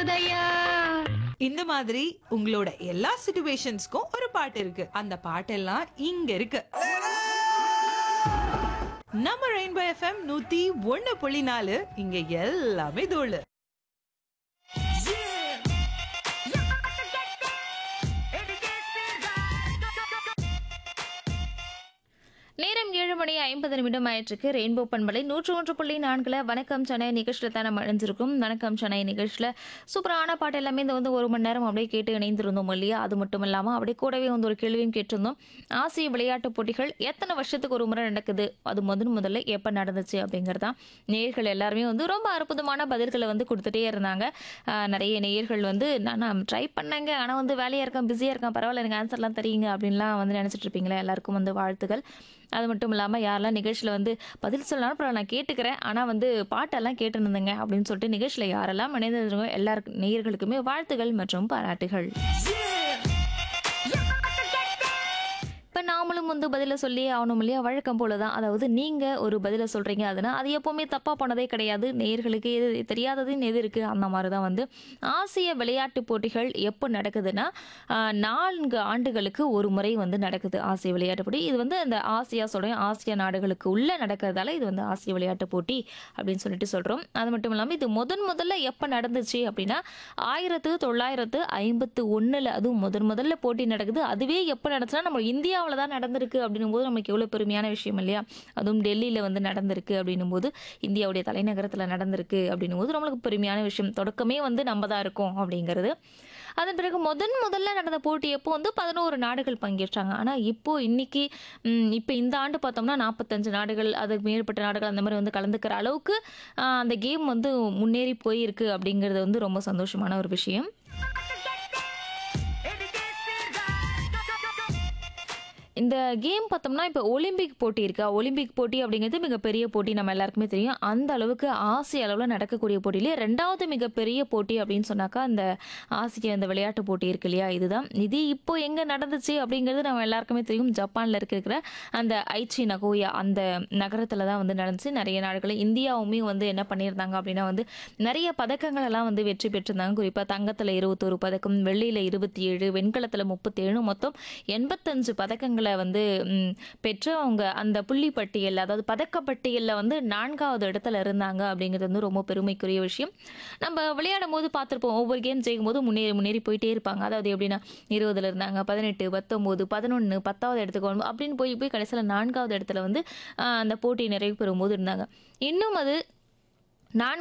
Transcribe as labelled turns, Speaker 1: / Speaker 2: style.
Speaker 1: போதையா
Speaker 2: இந்த மாதிரி உங்களோட எல்லா சிச்சுவேஷன்ஸ்க்கும் ஒரு பாட்டு இருக்கு அந்த பாட்டெல்லாம் இங்க இருக்கு நம்ம ரெயின்போ எஃப்எம் நூத்தி ஒண்ணு புள்ளி நாலு இங்க எல்லாமே தோழு
Speaker 3: நேரம் ஏழு மணி ஐம்பது நிமிடம் ஆயிற்றுக்கு ரெயின்போ பண்பலை நூற்று ஒன்று புள்ளி நான்குல வணக்கம் சென்னை நிகழ்ச்சியில் தான் நம்ம இணைஞ்சிருக்கோம் வணக்கம் சென்னை நிகழ்ச்சியில் சூப்பரான பாட்டு எல்லாமே இந்த வந்து ஒரு மணி நேரம் அப்படியே கேட்டு இணைந்திருந்தோம் இல்லையா அது மட்டும் இல்லாமல் அப்படியே கூடவே வந்து ஒரு கேள்வியும் கேட்டிருந்தோம் ஆசிய விளையாட்டுப் போட்டிகள் எத்தனை வருஷத்துக்கு ஒரு முறை நடக்குது அது முதன் முதல்ல எப்போ நடந்துச்சு அப்படிங்கிறதான் நேயர்கள் எல்லாருமே வந்து ரொம்ப அற்புதமான பதில்களை வந்து கொடுத்துட்டே இருந்தாங்க ஆஹ் நிறைய நேயர்கள் வந்து நான் நான் ட்ரை பண்ணேங்க ஆனால் வந்து வேலையாக இருக்கேன் பிஸியாக இருக்கேன் பரவாயில்ல எனக்கு ஆன்சர்லாம் தெரியுங்க அப்படின்லாம் வந்து நினச்சிட்டு இருப்பீங்களா எல்லாருக்கும் வந்து வாழ்த்துக்கள் அது மட்டும் இல்லாமல் யாரெல்லாம் நிகழ்ச்சியில் வந்து பதில் சொல்லலாம் அப்புறம் நான் கேட்டுக்கிறேன் ஆனால் வந்து பாட்டெல்லாம் கேட்டுருந்தேங்க அப்படின்னு சொல்லிட்டு நிகழ்ச்சியில் யாரெல்லாம் இணைந்திருந்தோ எல்லாருக்கும் நேயர்களுக்குமே வாழ்த்துகள் மற்றும் பாராட்டுகள் இப்போ நாமளும் வந்து பதிலை சொல்லி ஆகணும் இல்லையா வழக்கம் போல தான் அதாவது நீங்கள் ஒரு பதிலை சொல்கிறீங்க அதுனா அது எப்போவுமே தப்பாக போனதே கிடையாது நேயர்களுக்கு எது தெரியாததுன்னு எது இருக்குது அந்த மாதிரி தான் வந்து ஆசிய விளையாட்டுப் போட்டிகள் எப்போ நடக்குதுன்னா ஆஹ், நான்கு ஆண்டுகளுக்கு ஒரு முறை வந்து நடக்குது ஆசிய விளையாட்டுப் போட்டி இது வந்து அந்த ஆசியா சொல்கிறேன் ஆசிய நாடுகளுக்கு உள்ளே நடக்கிறதால இது வந்து ஆசிய விளையாட்டுப் போட்டி அப்படின்னு சொல்லிட்டு சொல்கிறோம் அது மட்டும் இல்லாமல் இது முதன் முதல்ல எப்போ நடந்துச்சு அப்படின்னா ஆயிரத்து தொள்ளாயிரத்து ஐம்பத்து ஒன்றில் அதுவும் முதன் முதல்ல போட்டி நடக்குது அதுவே எப்போ நடந்துச்சுன்னா நம்ம இந்தியாவில் தான் நடந்திருக்கு அப்படின்னும் போது நமக்கு எவ்வளோ பெருமையான விஷயம் இல்லையா அதுவும் டெல்லியில் வந்து நடந்திருக்கு அப்படின்னும் போது இந்தியாவுடைய தலைநகரத்தில் நடந்திருக்கு அப்படின்னும் போது நம்மளுக்கு பெருமையான விஷயம் தொடக்கமே வந்து நம்ம தான் இருக்கோம் அப்படிங்கிறது அதன் பிறகு முதன் முதல்ல நடந்த போட்டி எப்போ வந்து பதினோரு நாடுகள் பங்கேற்றாங்க ஆனால் இப்போ இன்னைக்கு ம், இப்போ இந்த ஆண்டு பார்த்தோம்னா நாற்பத்தஞ்சு நாடுகள் அதுக்கு மேற்பட்ட நாடுகள் அந்த மாதிரி வந்து கலந்துக்கிற அளவுக்கு ஆ, அந்த கேம் வந்து முன்னேறி போயிருக்கு அப்படிங்கிறது வந்து ரொம்ப சந்தோஷமான ஒரு விஷயம் இந்த கேம் பார்த்தோம்னா இப்போ ஒலிம்பிக் போட்டி இருக்கா ஒலிம்பிக் போட்டி அப்படிங்கிறது மிகப்பெரிய போட்டி நம்ம எல்லாருக்குமே தெரியும் அந்த அளவுக்கு ஆசிய அளவில் நடக்கக்கூடிய போட்டியிலே ரெண்டாவது மிகப்பெரிய போட்டி அப்படின்னு சொன்னாக்கா அந்த ஆசிய அந்த விளையாட்டு போட்டி இருக்கு இல்லையா இதுதான் இது இப்போ எங்கே நடந்துச்சு அப்படிங்கிறது நம்ம எல்லாருக்குமே தெரியும் ஜப்பானில் இருக்கிற அந்த ஐச்சி நகோயா அந்த நகரத்தில் தான் வந்து நடந்துச்சு நிறைய நாடுகள் இந்தியாவுமே வந்து என்ன பண்ணியிருந்தாங்க அப்படின்னா வந்து நிறைய பதக்கங்கள் எல்லாம் வந்து வெற்றி பெற்றிருந்தாங்க குறிப்பாக தங்கத்தில் இருபத்தோரு பதக்கம் வெள்ளியில் இருபத்தி ஏழு வெண்கலத்தில் முப்பத்தேழு மொத்தம் எண்பத்தஞ்சு பதக்கங்களை வந்து ம், பெற்று அவங்க அந்த புள்ளி பட்டியல் அதாவது பதக்கப்பட்டியலில் வந்து நான்காவது இடத்துல இருந்தாங்க அப்படிங்கிறது வந்து ரொம்ப பெருமைக்குரிய விஷயம் நம்ம விளையாடும் போது பார்த்துருப்போம் ஒவ்வொரு கேம் ஜெயிக்கும் போது முன்னேறி முன்னேறி போயிட்டே இருப்பாங்க அதாவது எப்படின்னா இருபதுல இருந்தாங்க பதினெட்டு பத்தொம்போது பதினொன்று பத்தாவது இடத்துக்கு வரும்போது அப்படின்னு போய் போய் கடைசியில் நான்காவது இடத்துல வந்து ஆஹ், அந்த போட்டி நிறைவு பெறும் போது இருந்தாங்க இன்னும் அது நான்கு